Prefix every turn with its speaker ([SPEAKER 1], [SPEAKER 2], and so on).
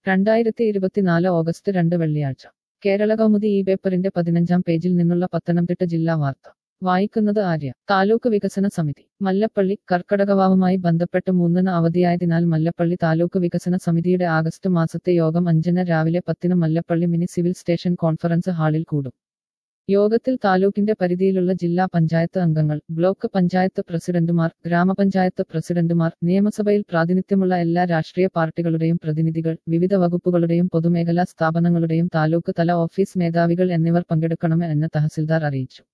[SPEAKER 1] രണ്ടായിരത്തി ഇരുപത്തിനാല് ഓഗസ്റ്റ് രണ്ട് വെള്ളിയാഴ്ച കേരള കൗമുദി ഈ പേപ്പറിന്റെ പതിനഞ്ചാം പേജിൽ നിന്നുള്ള പത്തനംതിട്ട ജില്ലാ വാർത്ത വായിക്കുന്നത് ആര്യ താലൂക്ക് വികസന സമിതി മല്ലപ്പള്ളി കർക്കടകവാവുമായി ബന്ധപ്പെട്ട് മൂന്നിന് അവധിയായതിനാൽ മല്ലപ്പള്ളി താലൂക്ക് വികസന സമിതിയുടെ ആഗസ്റ്റ് മാസത്തെ യോഗം അഞ്ചിന് രാവിലെ പത്തിന് Mallappally mini civil station conference ഹാളിൽ കൂടും യോഗത്തിൽ താലൂക്കിന്റെ പരിധിയിലുള്ള ജില്ലാ പഞ്ചായത്ത് അംഗങ്ങൾ ബ്ലോക്ക് പഞ്ചായത്ത് പ്രസിഡന്റുമാർ ഗ്രാമപഞ്ചായത്ത് പ്രസിഡന്റുമാർ നിയമസഭയിൽ പ്രാതിനിധ്യമുള്ള എല്ലാ രാഷ്ട്രീയ പാർട്ടികളുടെയും പ്രതിനിധികൾ വിവിധ വകുപ്പുകളുടെയും പൊതുമേഖലാ സ്ഥാപനങ്ങളുടെയും താലൂക്ക് തല ഓഫീസ് മേധാവികൾ എന്നിവർ പങ്കെടുക്കണമെന്ന് തഹസിൽദാർ അറിയിച്ചു